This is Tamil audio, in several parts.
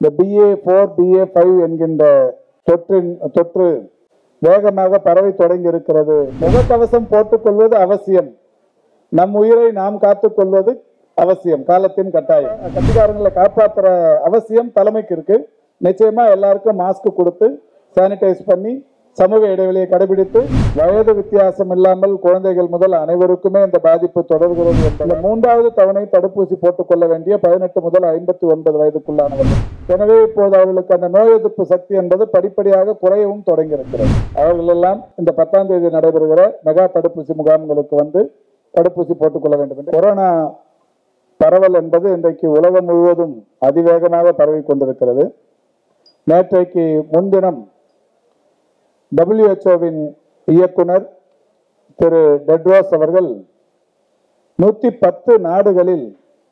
இந்த பிஏ ஃபோர் பிஏ ஃபைவ் என்கின்ற தொற்றின் தொற்று வேகமாக பரவி தொடங்கி இருக்கிறது முகக்கவசம் போட்டுக்கொள்வது அவசியம் நம் உயிரை நாம் காத்துக்கொள்வது அவசியம் காலத்தின் கட்டாயம் கட்சிக்காரங்களை காப்பாற்றுற அவசியம் தலைமைக்கு இருக்கு நிச்சயமா எல்லாருக்கும் மாஸ்க் கொடுத்து சானிடைஸ் பண்ணி சமூக இடைவெளியை கடைபிடித்து வயது வித்தியாசம் இல்லாமல் குழந்தைகள் முதல் அனைவருக்குமே இந்த பாதிப்பு தொடர்கிறது என்பது மூன்றாவது தவணை தடுப்பூசி போட்டுக்கொள்ள வேண்டிய பதினெட்டு முதல் ஐம்பத்தி ஒன்பது வயதுக்குள்ளானவர்கள் எனவே இப்போது அவர்களுக்கு அந்த நோய் எதிர்ப்பு சக்தி என்பது படிப்படியாக குறையவும் தொடங்கி இருக்கிறது அவர்கள் எல்லாம் இந்த பத்தாம் தேதி நடைபெறுகிற மெகா தடுப்பூசி முகாம்களுக்கு வந்து தடுப்பூசி போட்டுக்கொள்ள வேண்டும் என்று கொரோனா பரவல் என்பது இன்றைக்கு உலகம் முழுவதும் அதிவேகமாக பரவி கொண்டிருக்கிறது நேற்றைக்கு முன்தினம் டபிள்யூஹெச்ஓவின் இயக்குனர் திரு டெட்ரோஸ் அவர்கள் நூத்தி பத்து நாடுகளில்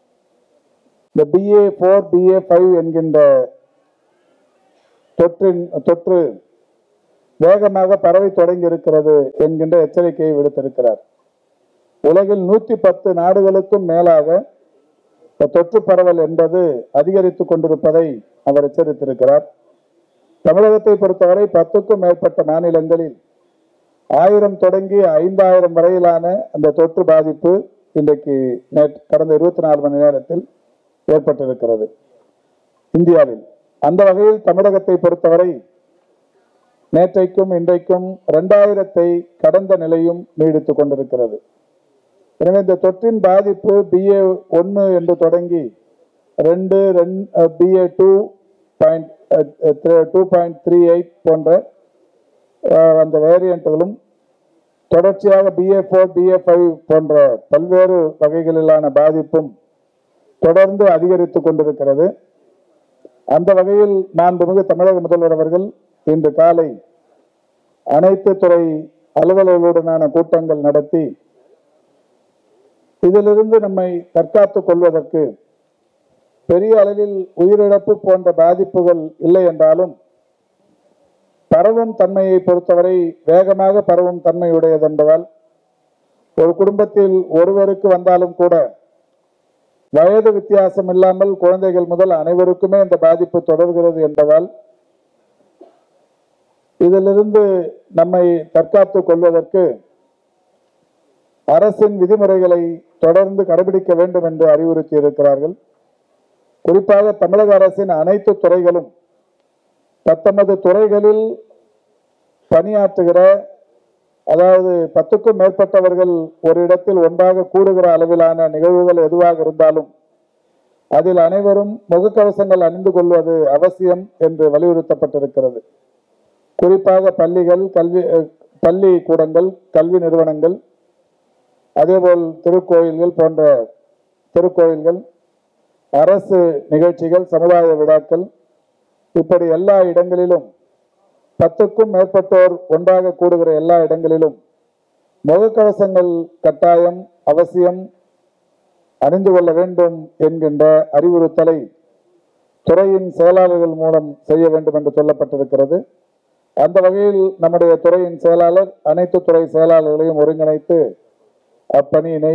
இந்த பிஏ ஃபோர் பிஏ ஃபைவ் என்கின்ற தொற்றின் தொற்று வேகமாக பரவி தொடங்கி இருக்கிறது என்கின்ற எச்சரிக்கையை விடுத்திருக்கிறார் உலகில் நூத்தி பத்து நாடுகளுக்கும் மேலாக இந்த தொற்று பரவல் என்பது அதிகரித்துக் கொண்டிருப்பதை அவர் எச்சரித்திருக்கிறார் தமிழகத்தை பொறுத்தவரை பத்துக்கும் மேற்பட்ட மாநிலங்களில் ஆயிரம் தொடங்கி ஐந்தாயிரம் வரையிலான அந்த தொற்று பாதிப்பு இன்றைக்கு நேற்று கடந்த இருபத்தி நாலு மணி நேரத்தில் ஏற்பட்டிருக்கிறது இந்தியாவில் அந்த வகையில் தமிழகத்தை பொறுத்தவரை நேற்றைக்கும் இன்றைக்கும் இரண்டாயிரத்தை கடந்த நிலையும் நீடித்துக் கொண்டிருக்கிறது எனவே இந்த தொற்றின் பாதிப்பு பிஏ ஒன்று என்று தொடங்கி ரெண்டு BA two point two point three eight போன்ற அஹ், அந்த வேரியண்ட்டுகளும் தொடர்ச்சியாக பிஏ ஃபோர் பிஏ ஃபைவ் போன்ற பல்வேறு வகைகளிலான பாதிப்பும் தொடர்ந்து அதிகரித்துக் கொண்டிருக்கிறது அந்த வகையில் மாண்புமிகு தமிழக முதல்வர் அவர்கள் இன்று காலை அனைத்து துறை அலுவலர்களுடனான கூட்டங்கள் நடத்தி இதிலிருந்து நம்மை தற்காத்துக் கொள்வதற்கு பெரிய அளவில் உயிரிழப்பு போன்ற பாதிப்புகள் இல்லை என்றாலும் பரவும் தன்மையை பொறுத்தவரை வேகமாக பரவும் தன்மையுடையது என்பதால் ஒரு குடும்பத்தில் ஒருவருக்கு வந்தாலும் கூட வயது வித்தியாசம் இல்லாமல் குழந்தைகள் முதல் அனைவருக்குமே இந்த பாதிப்பு தொடர்கிறது என்பதால் இதிலிருந்து நம்மை தற்காத்துக் கொள்வதற்கு அரசின் விதிமுறைகளை தொடர்ந்து கடைபிடிக்க வேண்டும் என்று அறிவுறுத்தி இருக்கிறார்கள் குறிப்பாக தமிழக அரசின் அனைத்து துறைகளும் தத்தமது துறைகளில் பணியாற்றுகிற அதாவது பத்துக்கும் மேற்பட்டவர்கள் ஒரு இடத்தில் ஒன்றாக கூடுகிற அளவிலான நிகழ்வுகள் எதுவாக இருந்தாலும் அதில் அனைவரும் முகக்கவசங்கள் அணிந்து கொள்வது அவசியம் என்று வலியுறுத்தப்பட்டிருக்கிறது குறிப்பாக பள்ளிகள் கல்வி அஹ், பள்ளி கூடங்கள் கல்வி நிறுவனங்கள் அதேபோல் திருக்கோயில்கள் போன்ற திருக்கோயில்கள் அரசு நிகழ்ச்சிகள் சமுதாய விழாக்கள் இப்படி எல்லா இடங்களிலும் பத்துக்கும் மேற்பட்டோர் ஒன்றாக கூடுகிற எல்லா இடங்களிலும் முகக்கவசங்கள் கட்டாயம் அவசியம் அணிந்து கொள்ள வேண்டும் என்கின்ற அறிவுறுத்தலை துறையின் செயலாளர்கள் மூலம் செய்ய வேண்டும் என்று சொல்லப்பட்டிருக்கிறது அந்த வகையில் நம்முடைய துறையின் செயலாளர் அனைத்து துறை செயலாளர்களையும் ஒருங்கிணைத்து அப்பணியினை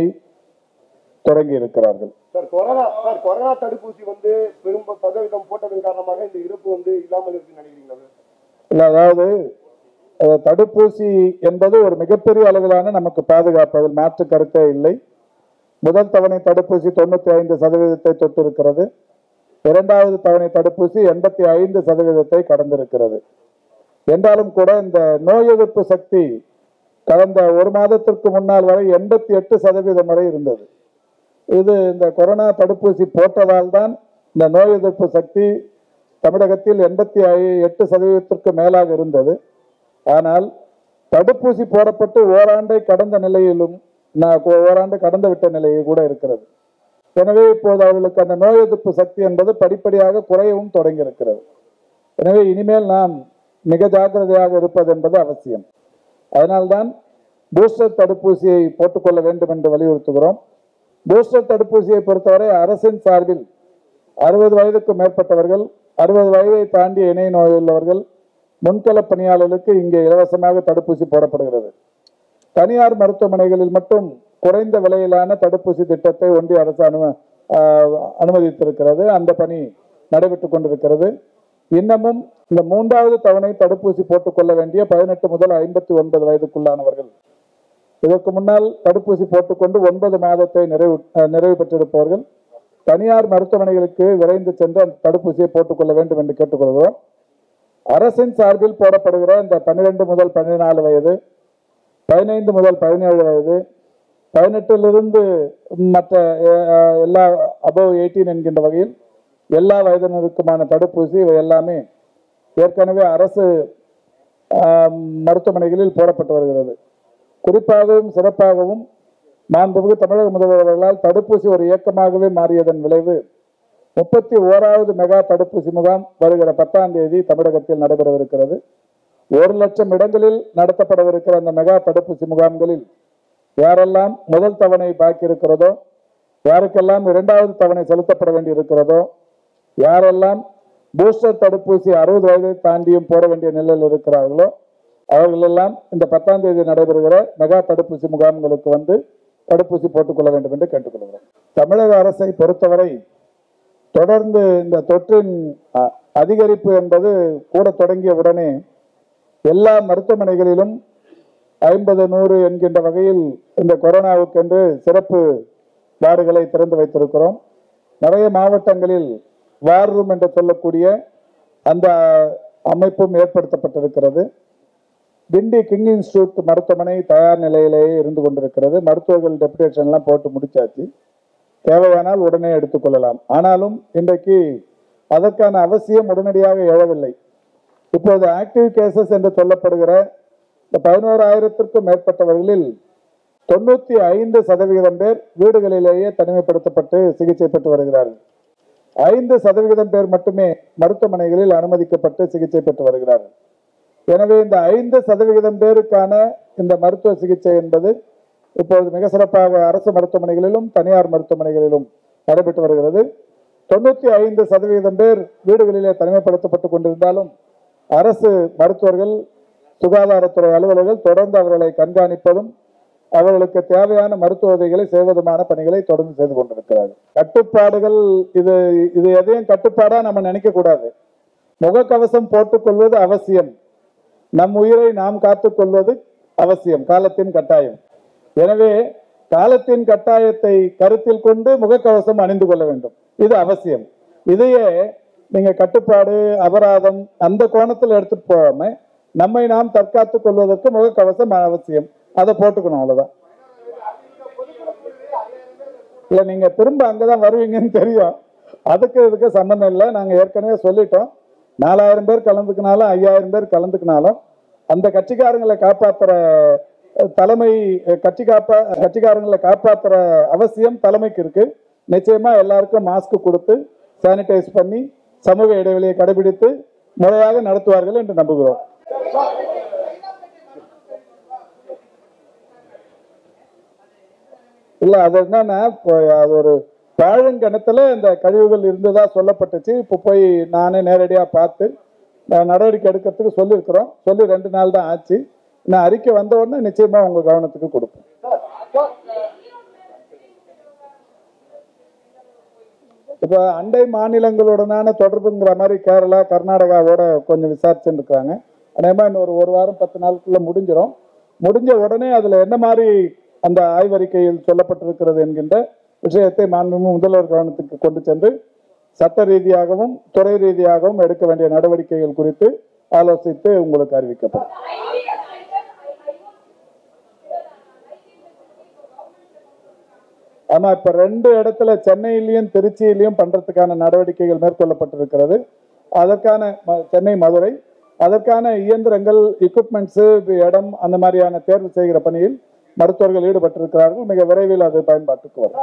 தொடங்கி இருக்கிறார்கள் சார் கொரோனா சார் கொரோனா தடுப்பூசி வந்து பெரும் சதவீதம் போட்டதன் காரணமாக இந்த இறப்பு வந்து இல்லாமல் இருக்குன்னு நினைக்கிறீங்களா சார்? இல்ல அதாவது அஹ், தடுப்பூசி என்பது ஒரு மிகப்பெரிய அளவிலான நமக்கு பாதுகாப்பு அதில் மாற்று கருத்தே இல்லை முதல் தவணை தடுப்பூசி தொண்ணூத்தி ஐந்து சதவீதத்தை தொட்டிருக்கிறது இரண்டாவது தவணை தடுப்பூசி எண்பத்தி ஐந்து சதவீதத்தை கடந்திருக்கிறது என்றாலும் கூட இந்த நோய் எதிர்ப்பு சக்தி கடந்த ஒரு மாதத்திற்கு முன்னால் வரை எண்பத்தி எட்டு சதவீதம் வரை இருந்தது இது இந்த கொரோனா தடுப்பூசி போட்டதால் தான் இந்த நோய் எதிர்ப்பு சக்தி தமிழகத்தில் எண்பத்தி எட்டு சதவீதத்திற்கு மேலாக இருந்தது ஆனால் தடுப்பூசி போடப்பட்டு ஓராண்டை கடந்த நிலையிலும் நான் கொ- ஓராண்டு கடந்து விட்ட நிலையில் கூட இருக்கிறது எனவே இப்போது அவர்களுக்கு அந்த நோய் எதிர்ப்பு சக்தி என்பது படிப்படியாக குறையவும் தொடங்கி இருக்கிறது எனவே இனிமேல் நாம் மிக ஜாக்கிரதையாக இருப்பது என்பது அவசியம் அதனால்தான் பூஸ்டர் தடுப்பூசியை போட்டுக்கொள்ள வேண்டும் என்று வலியுறுத்துகிறோம் பூஸ்டர் தடுப்பூசியை பொறுத்தவரை அரசின் சார்பில் அறுபது வயதுக்கு மேற்பட்டவர்கள் அறுபது வயதை தாண்டிய இணை நோயுள்ளவர்கள் முன்கள பணியாளர்களுக்கு இங்கே இலவசமாக தடுப்பூசி போடப்படுகிறது தனியார் மருத்துவமனைகளில் மட்டும் குறைந்த விலையிலான தடுப்பூசி திட்டத்தை ஒன்றிய அரசு அனும ஆஹ் அனுமதித்திருக்கிறது அந்த பணி நடைபெற்றுக் கொண்டிருக்கிறது இன்னமும் இந்த மூன்றாவது தவணை தடுப்பூசி போட்டுக்கொள்ள வேண்டிய பதினெட்டு முதல் ஐம்பத்தி ஒன்பது வயதுக்குள்ளானவர்கள் இதற்கு முன்னால் தடுப்பூசி போட்டுக்கொண்டு ஒன்பது மாதத்தை நிறைவு அஹ், நிறைவு பெற்றிருப்பவர்கள் தனியார் மருத்துவமனைகளுக்கு விரைந்து சென்று அந்த தடுப்பூசியை போட்டுக்கொள்ள வேண்டும் என்று கேட்டுக்கொள்கிறோம் அரசின் சார்பில் போடப்படுகிற இந்த பன்னிரெண்டு முதல் பதினாலு வயது பதினைந்து முதல் பதினேழு வயது பதினெட்டிலிருந்து மற்ற அஹ், எல்லா அபவ் எயிட்டீன் என்கின்ற வகையில் எல்லா வயதினருக்குமான தடுப்பூசி இவை எல்லாமே ஏற்கனவே அரசு ஆம், மருத்துவமனைகளில் போடப்பட்டு வருகிறது குறிப்பாகவும் சிறப்பாகவும் மாண்புமிகு தமிழக முதல்வர் அவர்களால் தடுப்பூசி ஒரு இயக்கமாகவே மாறியதன் விளைவு முப்பத்தி ஓராவது மெகா தடுப்பூசி முகாம் வருகிற பத்தாம் தேதி தமிழகத்தில் நடைபெறவிருக்கிறது ஒரு லட்சம் இடங்களில் நடத்தப்படவிருக்கிற அந்த மெகா தடுப்பூசி முகாம்களில் யாரெல்லாம் முதல் தவணை பாக்கி இருக்கிறதோ யாருக்கெல்லாம் இரண்டாவது தவணை செலுத்தப்பட வேண்டி இருக்கிறதோ யாரெல்லாம் பூஸ்டர் தடுப்பூசி அறுபது வயதை தாண்டியும் போட வேண்டிய நிலையில் இருக்கிறார்களோ அவர்களெல்லாம் இந்த பத்தாம் தேதி நடைபெறுகிற மெகா தடுப்பூசி முகாம்களுக்கு வந்து தடுப்பூசி போட்டுக்கொள்ள வேண்டும் என்று கேட்டுக்கொள்கிறோம் தமிழக அரசை பொறுத்தவரை தொடர்ந்து இந்த தொற்றின் அ- அதிகரிப்பு என்பது கூட தொடங்கிய உடனே எல்லா மருத்துவமனைகளிலும் ஐம்பது நூறு என்கின்ற வகையில் இந்த கொரோனாவுக்கென்று சிறப்பு வார்டுகளை திறந்து வைத்திருக்கிறோம் நிறைய மாவட்டங்களில் வார் ரூம் என்று சொல்லக்கூடிய அந்த அமைப்பும் ஏற்படுத்தப்பட்டிருக்கிறது திண்டி கிங் இன்ஸ்டியூட் மருத்துவமனை தயார் நிலையிலேயே இருந்து கொண்டிருக்கிறது மருத்துவர்கள் டெபுடேஷன் எல்லாம் போட்டு முடிச்சாச்சு தேவையானால் உடனே எடுத்துக்கொள்ளலாம் ஆனாலும் இன்றைக்கு அதற்கான அவசியம் உடனடியாக எழவில்லை இப்போது ஆக்டிவ் கேசஸ் என்று சொல்லப்படுகிற இந்த பதினோராயிரத்திற்கும் மேற்பட்டவர்களில் தொண்ணூத்தி ஐந்து சதவிகிதம் பேர் வீடுகளிலேயே தனிமைப்படுத்தப்பட்டு சிகிச்சை பெற்று வருகிறார்கள் ஐந்து சதவிகிதம் பேர் மட்டுமே மருத்துவமனைகளில் அனுமதிக்கப்பட்டு சிகிச்சை பெற்று வருகிறார்கள் எனவே இந்த ஐந்து சதவிகிதம் பேருக்கான இந்த மருத்துவ சிகிச்சை என்பது இப்பொழுது மிக சிறப்பாக அரசு மருத்துவமனைகளிலும் தனியார் மருத்துவமனைகளிலும் நடைபெற்று வருகிறது தொண்ணூத்தி ஐந்து சதவீதம் பேர் வீடுகளிலே தனிமைப்படுத்தப்பட்டுக் கொண்டிருந்தாலும் அரசு மருத்துவர்கள் சுகாதாரத்துறை அலுவலர்கள் தொடர்ந்து அவர்களை கண்காணிப்பதும் அவர்களுக்கு தேவையான மருத்துவ உதவிகளை செய்வதுமான பணிகளை தொடர்ந்து செய்து கொண்டிருக்கிறார்கள் கட்டுப்பாடுகள் இது இது எதையும் கட்டுப்பாடா நம்ம நினைக்க கூடாது முகக்கவசம் போட்டுக்கொள்வது அவசியம் நம் உயிரை நாம் காத்துக்கொள்வது அவசியம் காலத்தின் கட்டாயம் எனவே காலத்தின் கட்டாயத்தை கருத்தில் கொண்டு முகக்கவசம் அணிந்து கொள்ள வேண்டும் இது அவசியம் இதையே நீங்க கட்டுப்பாடு அபராதம் அந்த கோணத்தில் எடுத்துட்டு போகாம நம்மை நாம் தற்காத்துக் கொள்வதற்கு முகக்கவசம் அவசியம் அதை போட்டுக்கணும் அவ்வளவுதான் இல்ல நீங்க திரும்ப அங்கதான் வருவீங்கன்னு தெரியும் அதுக்கு இதுக்கு சம்பந்தம் இல்லை நாங்க ஏற்கனவே சொல்லிட்டோம் நாலாயிரம் பேர் கலந்துக்கினாலும் ஐயாயிரம் பேர் கலந்துக்கினாலும் அந்த கட்சிக்காரங்களை காப்பாத்துற அஹ், தலைமை அஹ், கட்சி காப்பா கட்சிக்காரங்களை காப்பாத்துற அவசியம் தலைமைக்கு இருக்கு நிச்சயமா எல்லாருக்கும் மாஸ்க் கொடுத்து சானிடைஸ் பண்ணி சமூக இடைவெளியை கடைபிடித்து முறையாக நடத்துவார்கள் என்று நம்புகிறோம் இல்ல அது என்னன்னா இப்போ அது ஒரு பாழங்கணத்துல இந்த கழிவுகள் இருந்ததா சொல்லப்பட்டுச்சு இப்போ போய் நானே நேரடியா பார்த்து நான் நடவடிக்கை எடுக்கிறதுக்கு சொல்லியிருக்கிறோம் சொல்லி ரெண்டு நாள் தான் ஆச்சு நான் அறிக்கை வந்த உடனே நிச்சயமா உங்க கவனத்துக்கு கொடுப்பேன் இப்போ அண்டை மாநிலங்களுடனான தொடர்புங்கிற மாதிரி கேரளா கர்நாடகாவோட கொஞ்சம் விசாரிச்சுட்டு இருக்காங்க அதேமாதிரி இன்னும் ஒரு ஒரு வாரம் பத்து நாளுக்குள்ள முடிஞ்சிடும் முடிஞ்ச உடனே அதுல என்ன மாதிரி அந்த ஆய்வறிக்கையில் சொல்லப்பட்டிருக்கிறது என்கின்ற விஷயத்தை மாண்புமிகு முதல்வர் கவனத்துக்கு கொண்டு சென்று சட்ட ரீதியாகவும் துறை ரீதியாகவும் எடுக்க வேண்டிய நடவடிக்கைகள் குறித்து ஆலோசித்து உங்களுக்கு அறிவிக்கப்படும் ஆமா இப்ப ரெண்டு இடத்துல சென்னையிலயும் திருச்சியிலயும் பண்றதுக்கான நடவடிக்கைகள் மேற்கொள்ளப்பட்டிருக்கிறது அதற்கான ம- சென்னை மதுரை அதற்கான இயந்திரங்கள் எக்யூப்மெண்ட்ஸ் இடம் அந்த மாதிரியான தேர்வு செய்கிற பணியில் மருத்துவர்கள் ஈடுபட்டிருக்கிறார்கள் மிக விரைவில் அது பயன்பாட்டுக்கு வரும்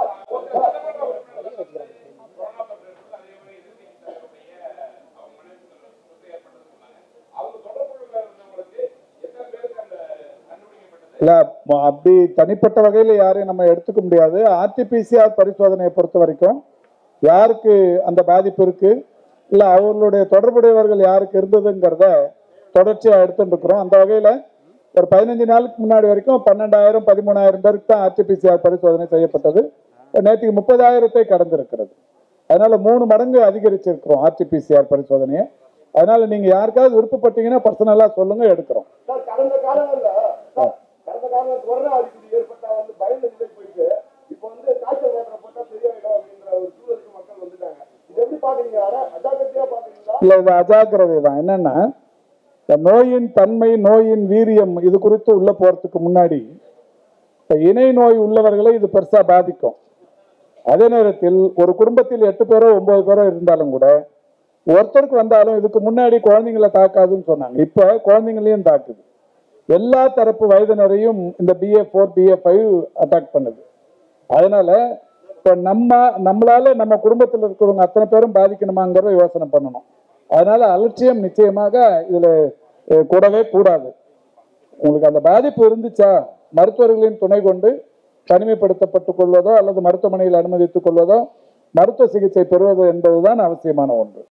இல்ல ம- அப்படி தனிப்பட்ட வகையில் யாரையும் நம்ம எடுத்துக்க முடியாது ஆர்டிபிசிஆர் பரிசோதனையை பொறுத்த வரைக்கும் யாருக்கு அந்த பாதிப்பு இருக்கு இல்ல அவர்களுடைய தொடர்புடையவர்கள் யாருக்கு இருந்ததுங்கிறத தொடர்ச்சியா எடுத்துட்டு இருக்கிறோம் அந்த வகையில ஒரு பதினஞ்சு நாளுக்கு முன்னாடி வரைக்கும் பன்னெண்டாயிரம் பதிமூணாயிரம் பேருக்கு தான் ஆர்டிபிசிஆர் பரிசோதனை செய்யப்பட்டது நேற்றுக்கு முப்பதாயிரத்தை கடந்திருக்கிறது அதனால மூணு மடங்கு அதிகரிச்சிருக்கிறோம் ஆர்டிபிசிஆர் பரிசோதனையை அதனால நீங்க யாருக்காவது விருப்பப்பட்டீங்கன்னா பர்சனலா சொல்லுங்க எடுக்கிறோம் சார் கடந்த காலங்கள்ல சார், கடந்த காலங்கள்ல கொரோனா அறிகுறி ஏற்பட்டா வந்து பயந்த நிலை போயிட்டு இப்போ வந்து காய்ச்சல் மாத்திரை போட்டா சரியாயிடும் அப்படின்ற ஒரு சூழலுக்கு மக்கள் வந்துட்டாங்க இது எப்படி பாக்குறீங்க அதான் அஜாக்கிரதையா பாக்குறீங்களா இல்ல இது அஜாக்கிரதை தான் என்னன்னா இந்த நோயின் தன்மை நோயின் வீரியம் இது குறித்து உள்ள போறதுக்கு முன்னாடி இப்ப இணை நோய் உள்ளவர்களை இது பெருசா பாதிக்கும் அதே நேரத்தில் ஒரு குடும்பத்தில் எட்டு பேரோ ஒன்பது பேரோ இருந்தாலும் கூட ஒருத்தருக்கு வந்தாலும் இதுக்கு முன்னாடி குழந்தைங்களை தாக்காதுன்னு சொன்னாங்க இப்ப குழந்தைங்களையும் தாக்குது எல்லா தரப்பு வயதினரையும் இந்த BA four BA five attack பண்ணுது அதனால இப்ப நம்ம நம்மளால நம்ம குடும்பத்தில் இருக்கிறவங்க அத்தனை பேரும் பாதிக்கணுமாங்கிறத யோசனை பண்ணணும் அதனால அலட்சியம் நிச்சயமாக இதுல அஹ், கூடவே கூடாது உங்களுக்கு அந்த பாதிப்பு இருந்துச்சா மருத்துவர்களின் துணை கொண்டு தனிமைப்படுத்தப்பட்டுக் கொள்வதோ அல்லது மருத்துவமனையில் அனுமதித்துக் கொள்வதோ மருத்துவ சிகிச்சை பெறுவது என்பதுதான் அவசியமான ஒன்று